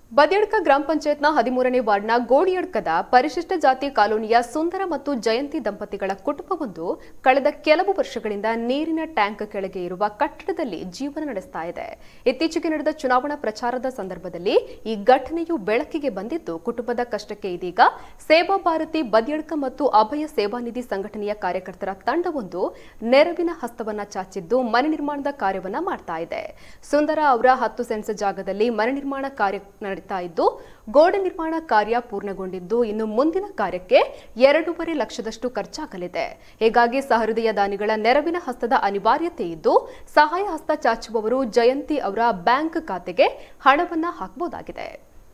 ಬದಿಯಡ್ಕ ಗ್ರಾಮ ಪಂಚಾಯತ್ನ ಹದಿಮೂರನೇ ವಾರ್ಡ್ನ ಗೋಡಿಯಡ್ಕದ ಪರಿಶಿಷ್ಟ ಜಾತಿ ಕಾಲೋನಿಯ ಸುಂದರ ಮತ್ತು ಜಯಂತಿ ದಂಪತಿಗಳ ಕುಟುಂಬವೊಂದು ಕಳೆದ ಕೆಲವು ವರ್ಷಗಳಿಂದ ನೀರಿನ ಟ್ಯಾಂಕ್ ಕೆಳಗೆ ಇರುವ ಕಟ್ಟಡದಲ್ಲಿ ಜೀವನ ನಡೆಸ್ತಾ ಇದೆ ಇತ್ತೀಚೆಗೆ ನಡೆದ ಚುನಾವಣಾ ಪ್ರಚಾರದ ಸಂದರ್ಭದಲ್ಲಿ ಈ ಘಟನೆಯು ಬೆಳಕಿಗೆ ಬಂದಿದ್ದು ಕುಟುಂಬದ ಕಷ್ಟಕ್ಕೆ ಇದೀಗ ಸೇವಾ ಭಾರತಿ ಬದಿಯಡ್ಕ ಮತ್ತು ಅಭಯ ಸೇವಾನಿಧಿ ಸಂಘಟನೆಯ ಕಾರ್ಯಕರ್ತರ ತಂಡವೊಂದು ನೆರವಿನ ಹಸ್ತವನ್ನ ಚಾಚಿದ್ದು ಮನೆ ನಿರ್ಮಾಣದ ಕಾರ್ಯವನ್ನ ಮಾಡ್ತಾ ಇದೆ ಸುಂದರ ಅವರ ಹತ್ತು ಸೆನ್ಸ್ ಜಾಗದಲ್ಲಿ ಮನೆ ನಿರ್ಮಾಣ ಕಾರ್ಯ ನಡೀತಾ ಇದ್ದು ಗೋಡೆ ನಿರ್ಮಾಣ ಕಾರ್ಯ ಪೂರ್ಣಗೊಂಡಿದ್ದು ಇನ್ನು ಮುಂದಿನ ಕಾರ್ಯಕ್ಕೆ ಎರಡೂವರೆ ಲಕ್ಷದಷ್ಟು ಖರ್ಚಾಗಲಿದೆ ಹೀಗಾಗಿ ಸಹೃದಯ ದಾನಿಗಳ ನೆರವಿನ ಹಸ್ತದ ಅನಿವಾರ್ಯತೆ ಇದ್ದು ಸಹಾಯ ಹಸ್ತ ಚಾಚುವವರು ಜಯಂತಿ ಅವರ ಬ್ಯಾಂಕ್ ಖಾತೆಗೆ ಹಣವನ್ನ ಹಾಕಬಹುದಾಗಿದೆ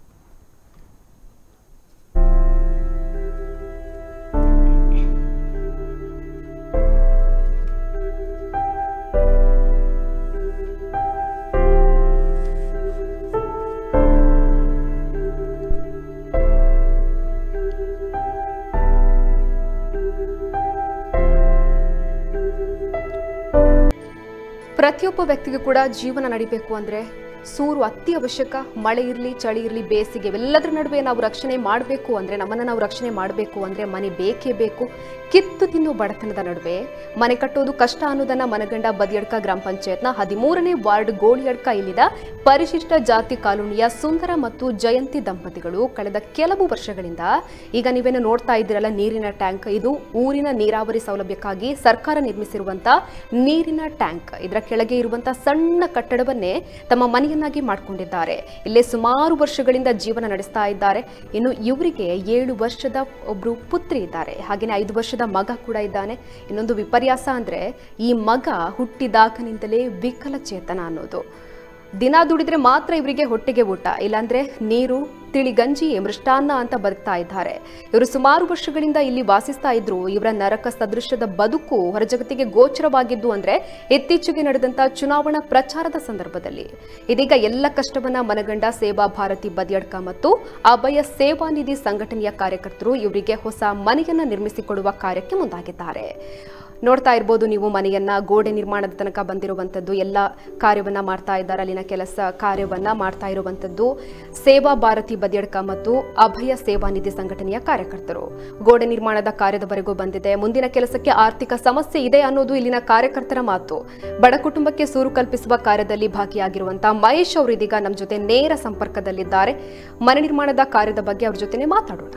ಪ್ರತಿಯೊಬ್ಬ ವ್ಯಕ್ತಿಗೂ ಕೂಡ ಜೀವನ ನಡಿಬೇಕು ಅಂದ್ರೆ ಸೂರು ಅತಿ ಅವಶ್ಯಕ ಮಳೆ ಇರಲಿ ಚಳಿ ಇರಲಿ ಬೇಸಿಗೆ ಇವೆಲ್ಲದರ ನಡುವೆ ನಾವು ರಕ್ಷಣೆ ಮಾಡಬೇಕು ಅಂದ್ರೆ ನಮ್ಮನ್ನು ನಾವು ರಕ್ಷಣೆ ಮಾಡಬೇಕು ಅಂದ್ರೆ ಮನೆ ಬೇಕೇ ಬೇಕು ಕಿತ್ತು ತಿನ್ನೋ ಬಡತನದ ನಡುವೆ ಮನೆ ಕಟ್ಟೋದು ಕಷ್ಟ ಅನ್ನೋದನ್ನ ಮನಗಂಡ ಬದಿಯಡ್ಕ ಗ್ರಾಮ ಪಂಚಾಯತ್ನ ಹದಿಮೂರನೇ ವಾರ್ಡ್ ಗೋಳಿಯಡ್ಕ ಇಲ್ಲಿದ ಪರಿಶಿಷ್ಟ ಜಾತಿ ಕಾಲೋನಿಯ ಸುಂದರ ಮತ್ತು ಜಯಂತಿ ದಂಪತಿಗಳು ಕಳೆದ ಕೆಲವು ವರ್ಷಗಳಿಂದ ಈಗ ನೀವೇನು ನೋಡ್ತಾ ಇದ್ದೀರಲ್ಲ ನೀರಿನ ಟ್ಯಾಂಕ್ ಇದು ಊರಿನ ನೀರಾವರಿ ಸೌಲಭ್ಯಕ್ಕಾಗಿ ಸರ್ಕಾರ ನಿರ್ಮಿಸಿರುವಂತ ನೀರಿನ ಟ್ಯಾಂಕ್ ಇದರ ಕೆಳಗೆ ಇರುವಂತ ಸಣ್ಣ ಕಟ್ಟಡವನ್ನೇ ತಮ್ಮ ಮನೆಯನ್ನಾಗಿ ಮಾಡಿಕೊಂಡಿದ್ದಾರೆ ಇಲ್ಲೇ ಸುಮಾರು ವರ್ಷಗಳಿಂದ ಜೀವನ ನಡೆಸ್ತಾ ಇದ್ದಾರೆ ಇನ್ನು ಇವರಿಗೆ ಏಳು ವರ್ಷದ ಒಬ್ರು ಪುತ್ರಿ ಇದ್ದಾರೆ ಹಾಗೆಯೇ ಐದು ವರ್ಷದ ಮಗ ಕೂಡ ಇದ್ದಾನೆ ಇನ್ನೊಂದು ವಿಪರ್ಯಾಸ ಅಂದ್ರೆ ಈ ಮಗ ಹುಟ್ಟಿದಾಗನಿಂದಲೇ ವಿಕಲಚೇತನ ಅನ್ನೋದು ದಿನ ದುಡಿದ್ರೆ ಮಾತ್ರ ಇವರಿಗೆ ಹೊಟ್ಟೆಗೆ ಊಟ ಇಲ್ಲಾಂದ್ರೆ ನೀರು ತಿಳಿಗಂಜಿ ಮೃಷ್ಟಾನ್ನ ಅಂತ ಬದುಕ್ತಾ ಇದ್ದಾರೆ ಇವರು ಸುಮಾರು ವರ್ಷಗಳಿಂದ ಇಲ್ಲಿ ವಾಸಿಸ್ತಾ ಇದ್ರು ಇವರ ನರಕ ಸದೃಶದ ಬದುಕು ಹೊರಜಗತ್ತಿಗೆ ಗೋಚರವಾಗಿದ್ದು ಅಂದ್ರೆ ಇತ್ತೀಚೆಗೆ ನಡೆದಂತ ಚುನಾವಣಾ ಪ್ರಚಾರದ ಸಂದರ್ಭದಲ್ಲಿ ಇದೀಗ ಎಲ್ಲ ಕಷ್ಟವನ್ನ ಮನಗಂಡ ಸೇವಾ ಭಾರತಿ ಬದಿಯಡ್ಕ ಮತ್ತು ಅಭಯ ಸೇವಾ ನಿಧಿ ಸಂಘಟನೆಯ ಕಾರ್ಯಕರ್ತರು ಇವರಿಗೆ ಹೊಸ ಮನೆಯನ್ನ ನಿರ್ಮಿಸಿಕೊಡುವ ಕಾರ್ಯಕ್ಕೆ ಮುಂದಾಗಿದ್ದಾರೆ ನೋಡ್ತಾ ಇರ್ಬೋದು ನೀವು ಮನೆಯನ್ನ ಗೋಡೆ ನಿರ್ಮಾಣದ ತನಕ ಬಂದಿರುವಂಥದ್ದು ಎಲ್ಲ ಕಾರ್ಯವನ್ನ ಮಾಡ್ತಾ ಇದ್ದಾರೆ ಅಲ್ಲಿನ ಕೆಲಸ ಕಾರ್ಯವನ್ನ ಮಾಡ್ತಾ ಇರುವಂಥದ್ದು ಸೇವಾ ಭಾರತಿ ಬದಿಯಡ್ಕ ಮತ್ತು ಅಭಯ ಸೇವಾ ನಿಧಿ ಸಂಘಟನೆಯ ಕಾರ್ಯಕರ್ತರು ಗೋಡೆ ನಿರ್ಮಾಣದ ಕಾರ್ಯದವರೆಗೂ ಬಂದಿದೆ ಮುಂದಿನ ಕೆಲಸಕ್ಕೆ ಆರ್ಥಿಕ ಸಮಸ್ಯೆ ಇದೆ ಅನ್ನೋದು ಇಲ್ಲಿನ ಕಾರ್ಯಕರ್ತರ ಮಾತು ಬಡ ಕುಟುಂಬಕ್ಕೆ ಸೂರು ಕಲ್ಪಿಸುವ ಕಾರ್ಯದಲ್ಲಿ ಭಾಗಿಯಾಗಿರುವಂತಹ ಮಹೇಶ್ ಅವರು ಇದೀಗ ನಮ್ಮ ಜೊತೆ ನೇರ ಸಂಪರ್ಕದಲ್ಲಿದ್ದಾರೆ ಮನೆ ನಿರ್ಮಾಣದ ಕಾರ್ಯದ ಬಗ್ಗೆ ಅವ್ರ ಜೊತೆನೆ ಮಾತಾಡೋಣ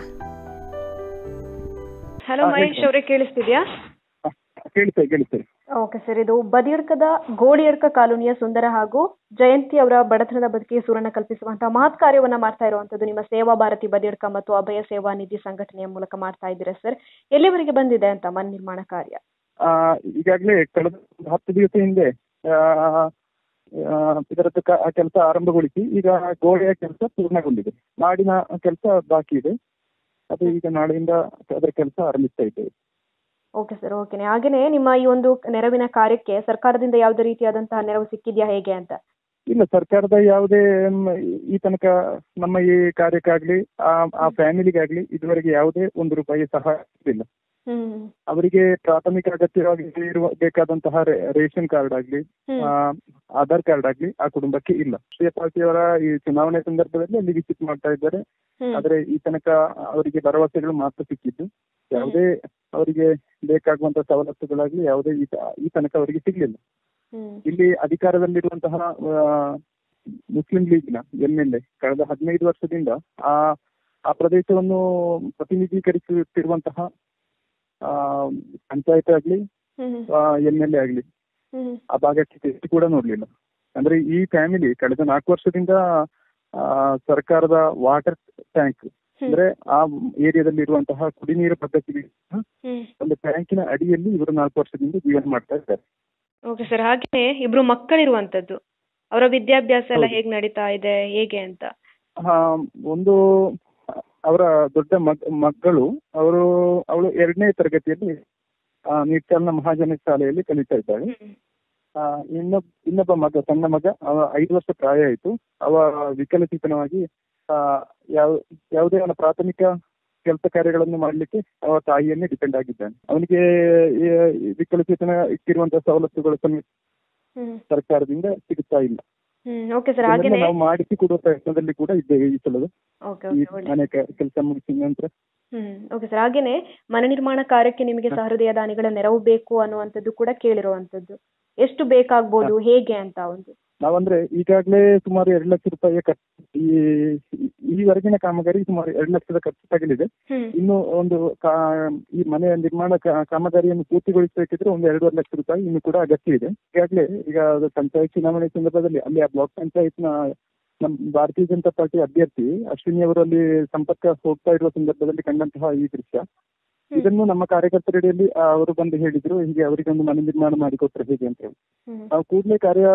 ಹಲೋ ಮಹೇಶ್ ಅವರೇ ಕೇಳಿಸ್ತಿದ್ಯಾ ಕೇಳಿಸ್ತೇವೆ ಕೇಳಿಸ್ತೇವೆ ಓಕೆ ಸರ್ ಇದು ಬದಿಯಡ್ಕದ ಗೋಳಿಯಡ್ಕ ಕಾಲೋನಿಯ ಸುಂದರ ಹಾಗೂ ಜಯಂತಿ ಅವರ ಬಡತನದ ಬದುಕಿಗೆ ಸೂರನ್ನ ಕಲ್ಪಿಸುವಂತಹ ಮಹತ್ ಕಾರ್ಯವನ್ನ ಮಾಡ್ತಾ ಇರುವಂತದ್ದು ನಿಮ್ಮ ಸೇವಾ ಭಾರತಿ ಬದಿಯಡ್ಕ ಮತ್ತು ಅಭಯ ಸೇವಾ ನಿಧಿ ಸಂಘಟನೆಯ ಮೂಲಕ ಮಾಡ್ತಾ ಇದ್ದೀರಾ ಸರ್ ಎಲ್ಲಿವರೆಗೆ ಬಂದಿದೆ ಅಂತ ಮನೆ ನಿರ್ಮಾಣ ಕಾರ್ಯ ಆ, ಈಗಾಗಲೇ ಕಳೆದ ಒಂದು ಹತ್ತು ದಿವಸ ಹಿಂದೆ ಆ, ಆ, ಇದರದ್ದು ಕೆಲಸ ಆರಂಭಗೊಳಿಸಿ ಈಗ ಗೋಡೆಯ ಕೆಲಸ ಪೂರ್ಣಗೊಂಡಿದೆ ಮಾಡಿನ ಕೆಲಸ ಬಾಕಿ ಇದೆ ಅದು ಈಗ ನಾಳೆಯಿಂದ ಅದರ ಕೆಲಸ ಆರಂಭಿಸ್ತಾ ಇದ್ದೇವೆ ಓಕೆ ಸರ್ ಓಕೆನೆ ಹಾಗೇನೆ ನಿಮ್ಮ ಈ ಒಂದು ನೆರವಿನ ಕಾರ್ಯಕ್ಕೆ ಸರ್ಕಾರದಿಂದ ಯಾವುದೇ ರೀತಿಯಾದಂತಹ ನೆರವು ಸಿಕ್ಕಿದ್ಯಾ ಹೇಗೆ ಅಂತ ಇಲ್ಲ ಸರ್ಕಾರದ ಯಾವುದೇ ಮ್, ಈ ತನಕ ನಮ್ಮ ಈ ಕಾರ್ಯಕ್ಕಾಗ್ಲಿ ಆ ಆ ಫ್ಯಾಮಿಲಿಗಾಗ್ಲಿ ಇದುವರೆಗೆ ಯಾವುದೇ ಒಂದು ರೂಪಾಯಿ ಸಹಾಯ ಇಲ್ಲ ಹ್ಮ್ ಅವರಿಗೆ ಪ್ರಾಥಮಿಕ ಅಗತ್ಯವಾಗಿ ಇರುವ ಬೇಕಾದಂತಹ ರೇ- ರೇಷನ್ ಕಾರ್ಡ್ ಆಗ್ಲಿ ಹ್ಮ್. ಆ, ಆಧಾರ್ ಕಾರ್ಡ್ ಆಗ್ಲಿ ಆ ಕುಟುಂಬಕ್ಕೆ ಇಲ್ಲ ರಾಷ್ಟ್ರೀಯ ಪಾರ್ಟಿಯವರ ಈ ಚುನಾವಣೆ ಸಂದರ್ಭದಲ್ಲಿ ಅಲ್ಲಿ ವಿಸಿಟ್ ಮಾಡ್ತಾ ಇದ್ದಾರೆ ಹ್ಮ್. ಆದ್ರೆ ಈ ತನಕ ಅವರಿಗೆ ಭರವಸೆಗಳು ಮಾತ್ರ ಸಿಕ್ಕಿದ್ದು ಯಾವುದೇ ಅವರಿಗೆ ಬೇಕಾಗುವಂತಹ ಸವಲತ್ತುಗಳಾಗ್ಲಿ ಯಾವುದೇ ಈ ತ- ಈ ತನಕ ಅವರಿಗೆ ಸಿಗ್ಲಿಲ್ಲ ಹ್ಮ್ ಇಲ್ಲಿ ಅಧಿಕಾರದಲ್ಲಿರುವಂತಹ ಆ, ಮುಸ್ಲಿಂ ಲೀಗ್ನ ಎಂ ಎಲ್ ಎ ಕಳೆದ ಹದಿನೈದು ವರ್ಷದಿಂದ ಆ ಆ ಪ್ರದೇಶವನ್ನು ಪ್ರತಿನಿಧೀಕರಿಸುತ್ತಿರುವಂತಹ ಆ, ಪಂಚಾಯತ್ ಆಗ್ಲಿ ಹ್ಮ್ ಎಂ ಎಲ್ ಎ ಆಗ್ಲಿ ಹ್ಮ್ ಆ ಭಾಗಕ್ಕೆ ತೆರಳಿ ಕೂಡ ನೋಡ್ಲಿಲ್ಲ ಅಂದ್ರೆ ಈ ಫ್ಯಾಮಿಲಿ ಕಳೆದ ನಾಲ್ಕು ವರ್ಷದಿಂದ ಆ, ಸರ್ಕಾರದ ವಾಟರ್ ಟ್ಯಾಂಕ್ ಅಂದ್ರೆ ಆ ಏರಿಯಾದಲ್ಲಿ ಇರುವಂತಹ ಕುಡಿನೀರು ಪದ್ಧತಿ ಹ್ಮ್ ಒಂದು ಟ್ಯಾಂಕಿನ ಅಡಿಯಲ್ಲಿ ಇವರು ನಾಲ್ಕು ವರ್ಷದಿಂದ ಜೀವನ ಮಾಡ್ತಾ ಇದ್ದಾರೆ ಓಕೆ ಸರ್ ಹಾಗೆ ಇಬ್ರು ಮಕ್ಕಳಿರುವಂತದ್ದು ಅವರ ವಿದ್ಯಾಭ್ಯಾಸ ಎಲ್ಲ ಹೌದು. ಹೇಗ್ ನಡೀತಾ ಇದೆ ಹೇಗೆ ಅಂತ ಆ, ಒಂದು ಅವರ ದೊಡ್ಡ ಮಗ್ ಮಗಳು ಅವರು ಅವಳು ಎರಡನೇ ತರಗತಿಯಲ್ಲಿ ಆ, ನಿಟ್ಟಾಲ್ನ ಮಹಾಜನ ಶಾಲೆಯಲ್ಲಿ ಕಲಿತಾ ಇದ್ದಾಳೆ ಆ, ಇನ್ನೊಬ್ ಇನ್ನೊಬ್ಬ ಮಗ ಸಣ್ಣ ಮಗ ಅವ ಐದು ವರ್ಷ ಪ್ರಾಯ ಆಯಿತು ಅವ ವಿಕಲಚೇತನವಾಗಿ ಆ, ಯಾವ ಯಾವುದೇ ಅವನ ಪ್ರಾಥಮಿಕ ಕೆಲಸ ಕಾರ್ಯಗಳನ್ನು ಮಾಡಲಿಕ್ಕೆ ಅವ ತಾಯಿಯನ್ನೇ ಡಿಪೆಂಡ್ ಆಗಿದ್ದಾನೆ ಅವನಿಗೆ ಈ ವಿಕಲಚೇತನ ಇಟ್ಟಿರುವಂತಹ ಸವಲತ್ತುಗಳು ಸಮೇತ ಹ್ಮ್ ಸರ್ಕಾರದಿಂದ ಸಿಗುತ್ತಾ ಇಲ್ಲ ಹ್ಮ್ ಓಕೆ ಸರ್ ಅದನ್ನೆಲ್ಲ ಹಾಗೇನೆ ನಾವು ಮಾಡಿಸಿ ಕೊಡುವ ಪ್ರಯತ್ನದಲ್ಲಿ ಕೂಡ ಇದ್ದೇವೆ ಈ ಸಲದ ಓಕೆ ಈ ಓಕೆ ಒಳ್ಳೆ ಮನೆ ಕೆಲಸ ಮುಗಿಸಿದ ನಂತರ ಹ್ಮ್ ಓಕೆ ಸರ್ ಹಾಗೇನೆ ಮನೆ ನಿರ್ಮಾಣ ಕಾರ್ಯಕ್ಕೆ ನಿಮಗೆ ಸಹೃದಯ ದಾನಿಗಳ ನೆರವು ಬೇಕು ಅನ್ನುವಂಥದ್ದು ಕೂಡ ಕೇಳಿರುವಂತದ್ದು ಎಷ್ಟು ಬೇಕಾಗ್ಬೋದು ಹೇಗೆ ಅಂತ ಒಂದು ನಾವಂದ್ರೆ ಈಗಾಗಲೇ ಸುಮಾರು ಎರಡು ಲಕ್ಷ ರೂಪಾಯಿಯ ಖರ್ಚು ಈ ಈವರೆಗಿನ ಕಾಮಗಾರಿ ಸುಮಾರು ಎರಡು ಲಕ್ಷದ ಖರ್ಚು ತಗಲಿದೆ ಹ್ಮ್ ಇನ್ನು ಒಂದು ಕಾ- ಈ ಮನೆಯ ನಿರ್ಮಾಣ ಕಾ- ಕಾಮಗಾರಿಯನ್ನು ಪೂರ್ತಿಗೊಳಿಸಬೇಕಿದ್ರೆ ಒಂದು ಎರಡೂವರೆ ಲಕ್ಷ ರೂಪಾಯಿ ಇನ್ನು ಕೂಡ ಅಗತ್ಯ ಇದೆ ಈಗಾಗಲೇ ಈಗ ಅದು ಪಂಚಾಯತ್ ಚುನಾವಣೆ ಸಂದರ್ಭದಲ್ಲಿ ಅಲ್ಲಿ ಆ ಬ್ಲಾಕ್ ಪಂಚಾಯತ್ನ ನಮ್ಮ ಭಾರತೀಯ ಜನತಾ ಪಾರ್ಟಿ ಅಭ್ಯರ್ಥಿ ಅಶ್ವಿನಿ ಅವರು ಅಲ್ಲಿ ಸಂಪರ್ಕ ಹೋಗ್ತಾ ಇರುವ ಸಂದರ್ಭದಲ್ಲಿ ಕಂಡಂತಹ ಈ ದೃಶ್ಯ ಇದನ್ನು ನಮ್ಮ ಕಾರ್ಯಕರ್ತರಡಿಯಲ್ಲಿ ಆ, ಅವರು ಬಂದು ಹೇಳಿದ್ರು ಹೀಗೆ ಅವರಿಗೆ ಒಂದು ಮನೆ ನಿರ್ಮಾಣ ಮಾಡಿಕೊಟ್ರೆ ಹೇಗೆ ಅಂತ ಹೇಳಿ ಹ್ಮ್ ನಾವು ಕೂಡಲೇ ಕಾರ್ಯ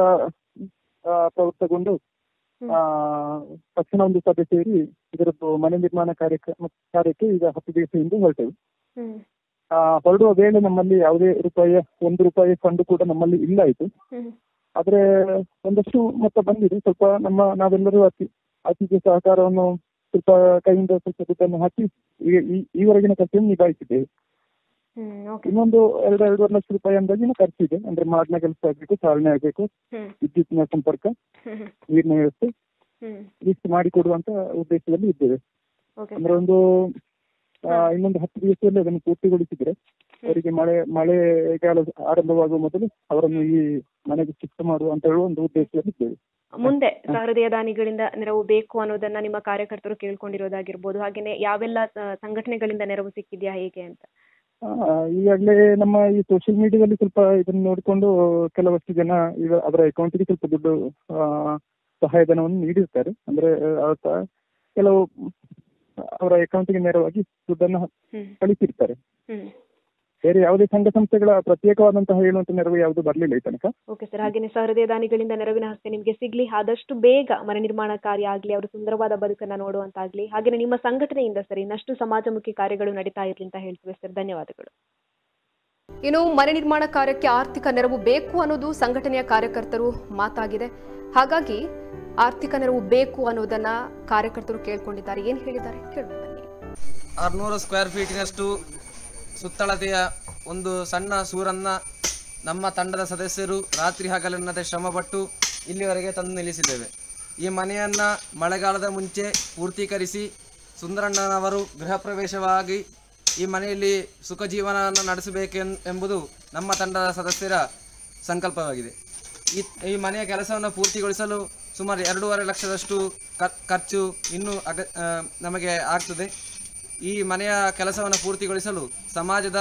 ಆ, ಪ್ರವೃತ್ತಗೊಂಡು ಆ, ತಕ್ಷಣ ಒಂದು ಸಭೆ ಸೇರಿ ಇದರದ್ದು ಮನೆ ನಿರ್ಮಾಣ ಕಾರ್ಯಕ್ರಮ ಕಾರ್ಯಕ್ಕೆ ಈಗ ಹತ್ತು ದಿವಸ ಹಿಂದೆ ಹೊರಟೆವು ಹ್ಮ್ ಆ, ಹೊರಡುವ ವೇಳೆ ನಮ್ಮಲ್ಲಿ ಯಾವುದೇ ರೂಪಾಯಿಯ ಒಂದು ರೂಪಾಯಿ ಫಂಡ್ ಕೂಡ ನಮ್ಮಲ್ಲಿ ಇಲ್ಲ ಆಯ್ತು ಹ್ಮ್ ಆದ್ರೆ ಒಂದಷ್ಟು ಮೊತ್ತ ಬಂದಿದೆ ಸ್ವಲ್ಪ ನಮ್ಮ ನಾವೆಲ್ಲರೂ ಅತಿ ಅತಿಥಿ ಸಹಕಾರವನ್ನು ಸ್ವಲ್ಪ ಕೈಯಿಂದ ಸ್ವಲ್ಪ ದುಡ್ಡನ್ನು ಹಾಕಿ ಈ ಈ- ಈವರೆಗಿನ ಖರ್ಚನ್ನು ನಿಭಾಯಿಸಿದ್ದೇವೆ ಹ್ಮ್ ಓಕೆ ಇನ್ನೊಂದು ಎರಡು ಎರಡೂವರೆ ಲಕ್ಷ ರೂಪಾಯಿ ಅಂದಾಜಿನ ಖರ್ಚಿದೆ ಅಂದ್ರೆ ಮಾಡಿನ ಕೆಲಸ ಆಗಬೇಕು ಚಾಲನೆ ಆಗಬೇಕು ಹ್ಮ್ ವಿದ್ಯುತ್ತಿನ ಸಂಪರ್ಕ ಹ್ಮ್ ಹ್ಮ್ ನೀರಿನ ವ್ಯವಸ್ಥೆ ಹ್ಮ್ ಇಷ್ಟು ಮಾಡಿಕೊಡುವಂತ ಉದ್ದೇಶದಲ್ಲಿ ಇದ್ದೇವೆ ಓಕೆ ಅಂದ್ರೆ ಒಂದು ಆ, ಇನ್ನೊಂದು ಹತ್ತು ದಿವಸದಲ್ಲಿ ಅದನ್ನು ಪೂರ್ತಿಗೊಳಿಸಿದ್ರೆ ಅವರಿಗೆ ಮಳೆ ಮಳೆಗಾಲ ಆರಂಭವಾಗುವ ಮೊದಲು ಅವರನ್ನು ಈ ಮನೆಗೆ ಶಿಫ್ಟ್ ಮಾಡುವ ಅಂತ ಹೇಳುವ ಒಂದು ಉದ್ದೇಶದಲ್ಲಿ ಇದ್ದೇವೆ ಮುಂದೆ ಸಹೃದಯ ದಾನಿಗಳಿಂದ ನೆರವು ಬೇಕು ಅನ್ನೋದನ್ನ ನಿಮ್ಮ ಕಾರ್ಯಕರ್ತರು ಕೇಳ್ಕೊಂಡಿರೋದಾಗಿರ್ಬೋದು ಹಾಗೇನೆ ಯಾವೆಲ್ಲ ಆ, ಸಂಘಟನೆಗಳಿಂದ ನೆರವು ಸಿಕ್ಕಿದ್ಯಾ ಹೇಗೆ ಅಂತ ಆ, ಈಗಾಗಲೇ ನಮ್ಮ ಈ ಸೋಷಿಯಲ್ ಮೀಡಿಯಾದಲ್ಲಿ ಸ್ವಲ್ಪ ಇದನ್ನು ನೋಡಿಕೊಂಡು ಕೆಲವಷ್ಟು ಜನ ಈಗ ಅವರ ಅಕೌಂಟಿಗೆ ಸ್ವಲ್ಪ ದುಡ್ಡು ಆ, ಸಹಾಯಧನವನ್ನು ನೀಡಿರ್ತಾರೆ ಅಂದ್ರೆ ಆ, ತ- ಕೆಲವು ಅವರ ಅಕೌಂಟಿಗೆ ನೇರವಾಗಿ ದುಡ್ಡನ್ನು ಹ್ಮ್ ಕಳಿಸಿರ್ತಾರೆ ಹ್ಮ್ ಬೇರೆ ಯಾವುದೇ ಸಂಘ ಸಂಸ್ಥೆಗಳ ಪ್ರತ್ಯೇಕವಾದಂತಹ ಹೇಳುವಂತ ನೆರವು ಯಾವುದು ಬರಲಿಲ್ಲ ಈ ತನಕ ಓಕೆ ಸರ್ ಹಾಗೇನೆ ಸಹೃದಯ ದಾನಿಗಳಿಂದ ನೆರವಿನ ಹಸ್ತೆ ನಿಮಗೆ ಸಿಗ್ಲಿ ಆದಷ್ಟು ಬೇಗ ಮನೆ ನಿರ್ಮಾಣ ಕಾರ್ಯ ಆಗ್ಲಿ ಅವರು ಸುಂದರವಾದ ಬದುಕನ್ನ ನೋಡುವಂತಾಗ್ಲಿ ಹಾಗೇನೆ ನಿಮ್ಮ ಸಂಘಟನೆಯಿಂದ ಸರ್ ಇನ್ನಷ್ಟು ಸಮಾಜಮುಖಿ ಕಾರ್ಯಗಳು ನಡೀತಾ ಇರ್ಲಿ ಅಂತ ಹೇಳ್ತೀವಿ ಸರ್ ಧನ್ಯವಾದಗಳು ಇನ್ನು ಮನೆ ನಿರ್ಮಾಣ ಕಾರ್ಯಕ್ಕೆ ಆರ್ಥಿಕ ನೆರವು ಬೇಕು ಅನ್ನೋದು ಸಂಘಟನೆಯ ಕಾರ್ಯಕರ್ತರು ಮಾತಾಗಿದೆ ಹಾಗಾಗಿ ಆರ್ಥಿಕ ನೆರವು ಬೇಕು ಅನ್ನೋದನ್ನ ಕಾರ್ಯಕರ್ತರು ಕೇಳ್ಕೊಂಡಿದ್ದಾರೆ ಏನ್ ಹೇಳಿದ್ದಾರೆ ಕೇಳೋಣ ಬನ್ನಿ ಆರುನೂರು ಸ್ಕ್ವೇರ್ ಫೀಟಿನಷ್ಟು ಸುತ್ತಳತೆಯ ಒಂದು ಸಣ್ಣ ಸೂರನ್ನ ನಮ್ಮ ತಂಡದ ಸದಸ್ಯರು ರಾತ್ರಿ ಹಗಲೆನ್ನದೆ ಶ್ರಮಪಟ್ಟು ಇಲ್ಲಿವರೆಗೆ ತಂದು ನಿಲ್ಲಿಸಿದ್ದೇವೆ ಈ ಮನೆಯನ್ನು ಮಳೆಗಾಲದ ಮುಂಚೆ ಪೂರ್ತೀಕರಿಸಿ ಸುಂದರಣ್ಣನವರು ಗೃಹ ಪ್ರವೇಶವಾಗಿ ಈ ಮನೆಯಲ್ಲಿ ಸುಖ ಜೀವನವನ್ನು ನಡೆಸಬೇಕೆನ್ ಎಂಬುದು ನಮ್ಮ ತಂಡದ ಸದಸ್ಯರ ಸಂಕಲ್ಪವಾಗಿದೆ ಈ ಈ ಮನೆಯ ಕೆಲಸವನ್ನು ಪೂರ್ತಿಗೊಳಿಸಲು ಸುಮಾರು ಎರಡೂವರೆ ಲಕ್ಷದಷ್ಟು ಖರ್- ಖರ್ಚು ಇನ್ನೂ ಅಗ ಆ, ನಮಗೆ ಆಗ್ತದೆ ಈ ಮನೆಯ ಕೆಲಸವನ್ನು ಪೂರ್ತಿಗೊಳಿಸಲು ಸಮಾಜದ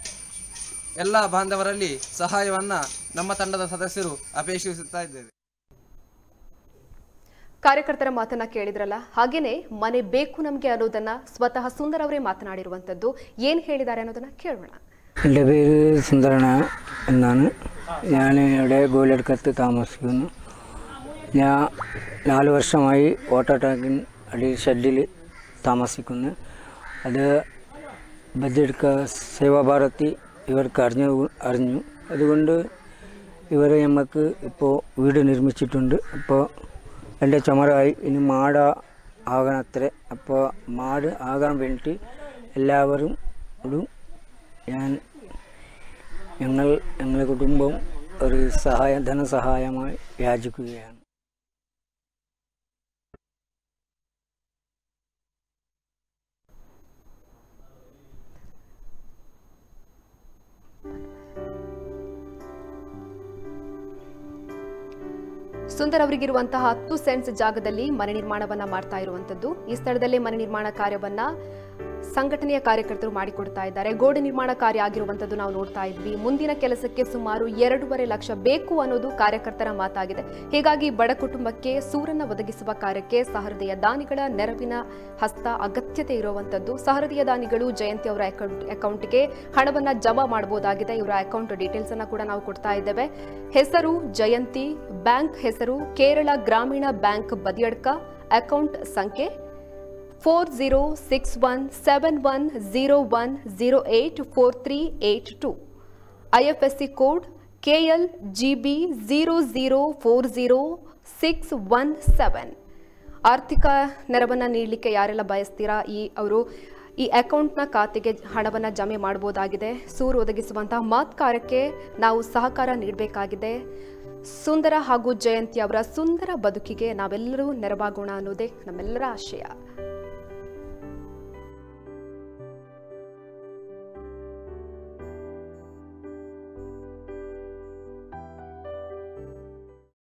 ಎಲ್ಲ ಬಾಂಧವರಲ್ಲಿ ಸಹಾಯವನ್ನು ನಮ್ಮ ತಂಡದ ಸದಸ್ಯರು ಅಪೇಕ್ಷಿಸುತ್ತಾ ಇದ್ದೇವೆ ಕಾರ್ಯಕರ್ತರ ಮಾತನ್ನ ಕೇಳಿದ್ರಲ್ಲ ಹಾಗೇನೆ ಮನೆ ಬೇಕು ನಮ್ಗೆ ಅನ್ನೋದನ್ನ ಸ್ವತಃ ಸುಂದರ್ ಅವರೇ മാതനാടിರುವಂತದ್ದು ഏൻ ಹೇಳಿದ್ದಾರೆ ಅನ್ನೋದನ್ನ കേൾവണം എൻ്റെ പേര് സുന്ദരന എന്നാണ് ഞാൻ ഇവിടെ ഗോലെടുക്കത്ത് താമസിക്കുന്നു ഞാൻ നാല് വർഷമായി വാട്ടർ ടാങ്കിൻ അടിയിൽ ഷെഡിൽ താമസിക്കുന്നു അത് ബജെടുക്ക സേവാഭാരതി ഇവർക്ക് അറിഞ്ഞു അറിഞ്ഞു അതുകൊണ്ട് ഇവർ നമുക്ക് ഇപ്പോൾ വീട് നിർമ്മിച്ചിട്ടുണ്ട് അപ്പോൾ എൻ്റെ ചുമരായി ഇനി മാട ആകണത്രേ അപ്പോൾ മാട് ആകാൻ വേണ്ടിയിട്ട് എല്ലാവരും ഒരു ഞാൻ ഞങ്ങൾ ഞങ്ങളുടെ കുടുംബം ഒരു സഹായ ധനസഹായമായി യാചിക്കുകയാണ് ಸುಂದರ್ ಅವರಿಗಿರುವಂತಹ ಹತ್ತು ಸೆಂಟ್ಸ್ ಜಾಗದಲ್ಲಿ ಮನೆ ನಿರ್ಮಾಣವನ್ನ ಮಾಡ್ತಾ ಇರುವಂತದ್ದು ಈ ಸ್ಥಳದಲ್ಲೇ ಮನೆ ನಿರ್ಮಾಣ ಕಾರ್ಯವನ್ನ ಸಂಘಟನೆಯ ಕಾರ್ಯಕರ್ತರು ಮಾಡಿಕೊಡ್ತಾ ಇದ್ದಾರೆ ಗೋಡೆ ನಿರ್ಮಾಣ ಕಾರ್ಯ ಆಗಿರುವಂತದ್ದು ನಾವು ನೋಡ್ತಾ ಇದ್ವಿ ಮುಂದಿನ ಕೆಲಸಕ್ಕೆ ಸುಮಾರು ಎರಡೂವರೆ ಲಕ್ಷ ಬೇಕು ಅನ್ನೋದು ಕಾರ್ಯಕರ್ತರ ಮಾತಾಗಿದೆ ಹೀಗಾಗಿ ಬಡ ಕುಟುಂಬಕ್ಕೆ ಸೂರನ್ನ ಒದಗಿಸುವ ಕಾರ್ಯಕ್ಕೆ ಸಹೃದಯ ದಾನಿಗಳ ನೆರವಿನ ಹಸ್ತ ಅಗತ್ಯತೆ ಇರುವಂತದ್ದು ಸಹೃದಯ ದಾನಿಗಳು ಜಯಂತಿ ಅವರ ಅಕೌಂಟ್ ಅಕೌಂಟ್ಗೆ ಹಣವನ್ನ ಜಮಾ ಮಾಡಬಹುದಾಗಿದೆ ಇವರ ಅಕೌಂಟ್ ಡೀಟೇಲ್ಸ್ ಅನ್ನ ಕೂಡ ನಾವು ಕೊಡ್ತಾ ಇದ್ದೇವೆ ಹೆಸರು ಜಯಂತಿ ಬ್ಯಾಂಕ್ ಹೆಸರು ಕೇರಳ ಗ್ರಾಮೀಣ ಬ್ಯಾಂಕ್ ಬದಿಯಡ್ಕ ಅಕೌಂಟ್ ಸಂಖ್ಯೆ four zero six one seven one zero one zero eight four three eight two I F S C code K L G B zero zero four zero six one seven ಆರ್ಥಿಕ ನೆರವನ್ನು ನೀಡಲಿಕ್ಕೆ ಯಾರೆಲ್ಲ ಬಯಸ್ತೀರಾ ಈ ಅವರು ಈ ಅಕೌಂಟ್ನ ಖಾತೆಗೆ ಹಣವನ್ನು ಜಮೆ ಮಾಡಬಹುದಾಗಿದೆ ಸೂರು ಒದಗಿಸುವಂತಹ ಮಾತ್ ಕಾರ್ಯಕ್ಕೆ ನಾವು ಸಹಕಾರ ನೀಡಬೇಕಾಗಿದೆ ಸುಂದರ ಹಾಗೂ ಜಯಂತಿ ಅವರ ಸುಂದರ ಬದುಕಿಗೆ ನಾವೆಲ್ಲರೂ ನೆರವಾಗೋಣ ಅನ್ನೋದೇ ನಮ್ಮೆಲ್ಲರ ಆಶಯ